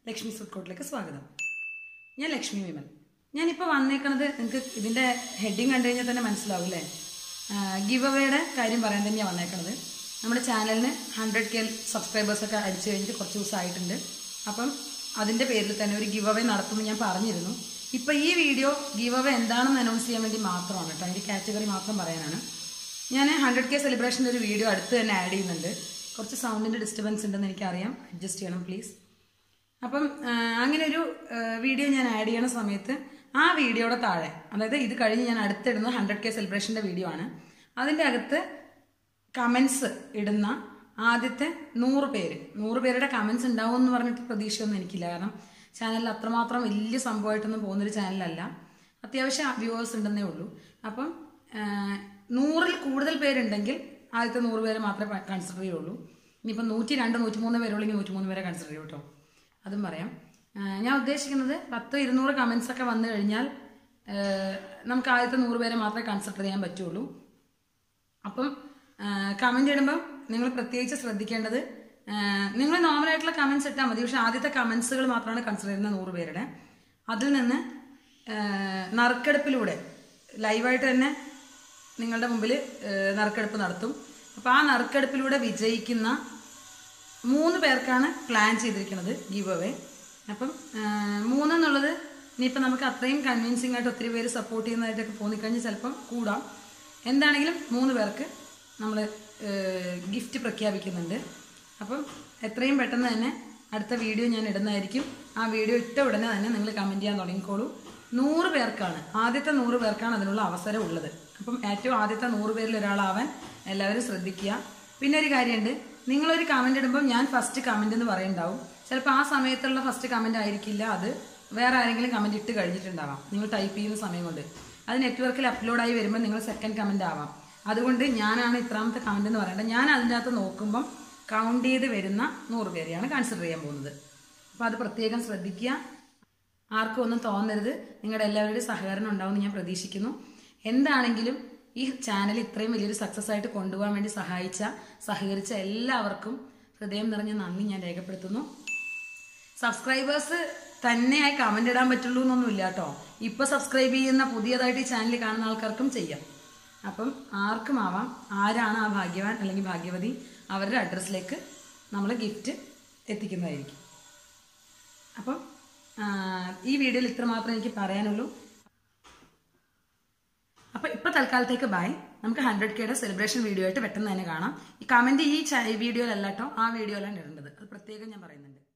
Lakshmi food കോർട്ടിലേക്ക് സ്വാഗതം ഞാൻ ലക്ഷ്മി വിമൽ ഞാനിപ്പോൾ വന്നേക്കണത് നിങ്ങൾക്ക് ഇതിൻ്റെ ഹെഡിങ് കണ്ടു കഴിഞ്ഞാൽ തന്നെ മനസ്സിലാവും അല്ലേ ഗിവ് അവയുടെ കാര്യം പറയാൻ തന്നെയാണ് വന്നേക്കണത് നമ്മുടെ ചാനലിന് ഹൺഡ്രഡ് കെ സബ്സ്ക്രൈബേഴ്സൊക്കെ അടിച്ചു കഴിഞ്ഞിട്ട് കുറച്ച് ദിവസമായിട്ടുണ്ട് അപ്പം അതിൻ്റെ പേരിൽ തന്നെ ഒരു ഗിവ് അവേ നടത്തുമെന്ന് ഞാൻ പറഞ്ഞിരുന്നു ഇപ്പം ഈ വീഡിയോ ഗിവ് അവേ എന്താണെന്ന് അനൗൺസ് ചെയ്യാൻ വേണ്ടി മാത്രമാണ് കേട്ടോ അതിൻ്റെ കാറ്റഗറി മാത്രം പറയാനാണ് ഞാൻ ഹൺഡ്രഡ് കെ സെലിബ്രേഷൻ്റെ ഒരു വീഡിയോ അടുത്ത് തന്നെ ആഡ് ചെയ്യുന്നുണ്ട് കുറച്ച് സൗണ്ടിൻ്റെ ഡിസ്റ്റർബൻസ് ഉണ്ടെന്ന് എനിക്കറിയാം അഡ്ജസ്റ്റ് ചെയ്യണം പ്ലീസ് അപ്പം ആ, അങ്ങനെ ഒരു ആ, വീഡിയോ ഞാൻ ആഡ് ചെയ്യണ സമയത്ത് ആ വീഡിയോയുടെ താഴെ അതായത് ഇത് കഴിഞ്ഞ് ഞാൻ അടുത്തിടുന്ന ഹൺഡ്രഡ് കെ സെലിബ്രേഷൻ്റെ വീഡിയോ ആണ് അതിൻ്റെ അകത്ത് കമൻസ് ഇടുന്ന ആദ്യത്തെ നൂറ് പേര് നൂറ് പേരുടെ കമൻസ് ഉണ്ടാവും എന്ന് പറഞ്ഞിട്ട് പ്രതീക്ഷയൊന്നും എനിക്കില്ല കാരണം ചാനലിൽ അത്രമാത്രം വലിയ സംഭവമായിട്ടൊന്നും പോകുന്നൊരു ചാനലല്ല അത്യാവശ്യം വ്യൂവേഴ്സ് ഉണ്ടെന്നേ ഉള്ളൂ അപ്പം ആ, നൂറിൽ കൂടുതൽ പേരുണ്ടെങ്കിൽ ആദ്യത്തെ നൂറ് പേരെ മാത്രമേ കൺസിഡർ ചെയ്യുള്ളൂ ഇനിയിപ്പം നൂറ്റി രണ്ട് നൂറ്റി മൂന്ന് പേരുള്ളെങ്കിൽ നൂറ്റി മൂന്ന് പേരെ കൺസിഡർ ചെയ്യും കേട്ടോ അതും പറയാം ആ, ഞാൻ ഉദ്ദേശിക്കുന്നത് പത്തോ ഇരുന്നൂറ് കമൻസ് ഒക്കെ വന്നു കഴിഞ്ഞാൽ ആ, നമുക്ക് ആദ്യത്തെ നൂറ് പേരെ മാത്രമേ കൺസിഡർ ചെയ്യാൻ പറ്റുള്ളൂ അപ്പം കമന്റ് ഇടുമ്പം നിങ്ങൾ പ്രത്യേകിച്ച് ശ്രദ്ധിക്കേണ്ടത് നിങ്ങൾ നോർമലായിട്ടുള്ള കമന്റ്സ് ഇട്ടാൽ മതി പക്ഷെ ആദ്യത്തെ കമന്റ്സുകൾ മാത്രമാണ് കൺസിഡർ ചെയ്യുന്ന നൂറ് പേരുടെ അതിൽ നിന്ന് ആ, നറുക്കെടുപ്പിലൂടെ ലൈവായിട്ട് തന്നെ നിങ്ങളുടെ മുമ്പിൽ ആ, നറുക്കെടുപ്പ് നടത്തും അപ്പോൾ ആ നറുക്കെടുപ്പിലൂടെ വിജയിക്കുന്ന മൂന്ന് പേർക്കാണ് പ്ലാൻ ചെയ്തിരിക്കുന്നത് ഗീവ് അവേ അപ്പം ആ, മൂന്നെന്നുള്ളത് ഇനിയിപ്പോൾ നമുക്ക് അത്രയും കൺവിൻസിംഗ് ആയിട്ട് ഒത്തിരി പേര് സപ്പോർട്ട് ചെയ്യുന്നതായിട്ടൊക്കെ തോന്നിക്കഴിഞ്ഞാൽ ചിലപ്പം കൂടാം എന്താണെങ്കിലും മൂന്ന് പേർക്ക് നമ്മൾ ഗിഫ്റ്റ് പ്രഖ്യാപിക്കുന്നുണ്ട് അപ്പം എത്രയും പെട്ടെന്ന് തന്നെ അടുത്ത വീഡിയോ ഞാൻ ഇടുന്നതായിരിക്കും ആ വീഡിയോ ഇട്ട ഉടനെ തന്നെ നിങ്ങൾ കമൻറ്റ് ചെയ്യാൻ തുടങ്ങിക്കോളൂ നൂറ് പേർക്കാണ് ആദ്യത്തെ നൂറ് പേർക്കാണ് അതിനുള്ള അവസരം ഉള്ളത് അപ്പം ഏറ്റവും ആദ്യത്തെ നൂറ് പേരിൽ ഒരാളാവാൻ എല്ലാവരും ശ്രദ്ധിക്കുക പിന്നെ ഒരു കാര്യമുണ്ട് നിങ്ങളൊരു കമന്റ് ഇടുമ്പോൾ ഞാൻ ഫസ്റ്റ് കമന്റ് എന്ന് പറയുണ്ടാവും ചിലപ്പോൾ ആ സമയത്തുള്ള ഫസ്റ്റ് കമന്റ് ആയിരിക്കില്ല അത് വേറെ ആരെങ്കിലും കമന്റ് ഇട്ട് കഴിഞ്ഞിട്ടുണ്ടാവാം നിങ്ങൾ ടൈപ്പ് ചെയ്യുന്ന സമയം കൊണ്ട് അത് നെറ്റ്വർക്കിൽ അപ്ലോഡായി വരുമ്പോൾ നിങ്ങൾ സെക്കൻഡ് കമന്റ് ആവാം അതുകൊണ്ട് ഞാനാണ് ഇത്രാമത്തെ കമന്റ് എന്ന് പറയേണ്ടത് ഞാൻ അതിൻ്റെ അകത്ത് നോക്കുമ്പം കൗണ്ട് ചെയ്ത് വരുന്ന നൂറ് പേരെയാണ് കൺസിഡർ ചെയ്യാൻ പോകുന്നത് അപ്പോൾ അത് പ്രത്യേകം ശ്രദ്ധിക്കുക ആർക്കും ഒന്നും തോന്നരുത് നിങ്ങളുടെ എല്ലാവരുടെയും സഹകരണം ഉണ്ടാവുമെന്ന് ഞാൻ പ്രതീക്ഷിക്കുന്നു എന്താണെങ്കിലും ഈ ചാനൽ ഇത്രയും വലിയൊരു സക്സസ് ആയിട്ട് കൊണ്ടുപോകാൻ വേണ്ടി സഹായിച്ച സഹകരിച്ച എല്ലാവർക്കും ഹൃദയം നിറഞ്ഞ നന്ദി ഞാൻ രേഖപ്പെടുത്തുന്നു സബ്സ്ക്രൈബേഴ്സ് തന്നെയായി കമന്റ് ഇടാൻ പറ്റുള്ളൂ എന്നൊന്നുമില്ല കേട്ടോ ഇപ്പൊ സബ്സ്ക്രൈബ് ചെയ്യുന്ന പുതിയതായിട്ട് ഈ ചാനൽ കാണുന്ന ആൾക്കാർക്കും ചെയ്യാം അപ്പം ആർക്കും ആവാം ആരാണ് ആ ഭാഗ്യവാൻ അല്ലെങ്കിൽ ഭാഗ്യവതി അവരുടെ അഡ്രസ്സിലേക്ക് നമ്മൾ ഗിഫ്റ്റ് എത്തിക്കുന്നതായിരിക്കും അപ്പം ആ, ഈ വീഡിയോയിൽ ഇത്ര മാത്രമേ എനിക്ക് പറയാനുള്ളൂ അപ്പൊ ഇപ്പൊ തൽക്കാലത്തേക്ക് ബൈ നമുക്ക് ഹൺഡ്രഡ് കെയുടെ സെലിബ്രേഷൻ വീഡിയോ ആയിട്ട് പെട്ടെന്ന് തന്നെ കാണാം ഈ കമന്റ് ഈ വീഡിയോയിലല്ല കേട്ടോ ആ വീഡിയോയിലാണ് ഇടേണ്ടത് അത് പ്രത്യേകം ഞാൻ പറയുന്നുണ്ട്